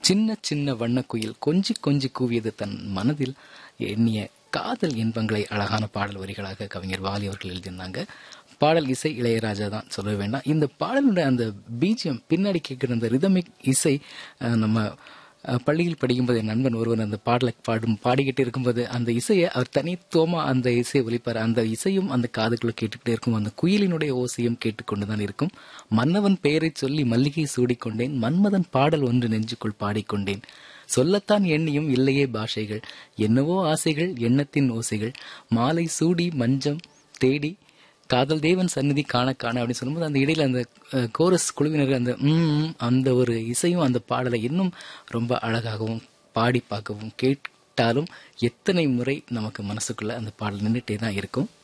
சின்ன சின்ன வண்ணக்குயில் கொஞ்சி கொஞ்சி கூவியது தன் மனதில் எண்ணிய காதல் இன்பங்களை அழகான பாடல் வரிகளாக கவிஞர் வாலி அவர்கள் எழுதியிருந்தாங்க பாடல் இசை இளையராஜா தான் சொல்ல வேண்டாம் இந்த பாடலுடைய அந்த பீஜியம் பின்னாடி கேட்கிற அந்த ரிதமிக் இசை அஹ், நம்ம அஹ், பள்ளியில் படிக்கும்போது என் நண்பன் ஒருவன் அந்த பாடலை பாடும் பாடிக்கிட்டு இருக்கும்போது அந்த இசையை அவர் தனித்துவமா அந்த இசையை ஒலிப்பார் அந்த இசையும் அந்த காதுக்குள்ள கேட்டுக்கிட்டே இருக்கும் அந்த குயிலினுடைய ஓசையும் கேட்டுக்கொண்டுதான் இருக்கும் மன்னவன் பெயரைச் சொல்லி மல்லிகை சூடிக்கொண்டேன் மன்மதன் பாடல் ஒன்று நெஞ்சுக்குள் பாடிக்கொண்டேன் சொல்லத்தான் எண்ணியும் இல்லையே பாஷைகள் என்னவோ ஆசைகள் எண்ணத்தின் ஓசைகள் மாலை சூடி மஞ்சம் தேடி காதல் தேவன் சந்நிதி காண காண அப்படின்னு சொல்லும்போது அந்த இடையில அந்த அஹ், கோரஸ் குழுவினர் அந்த ம் அந்த ஒரு இசையும் அந்த பாடலை இன்னும் ரொம்ப அழகாகவும் பாடி பார்க்கவும் கேட்டாலும் எத்தனை முறை நமக்கு மனசுக்குள்ள அந்த பாடல் நின்றுட்டே தான் இருக்கும்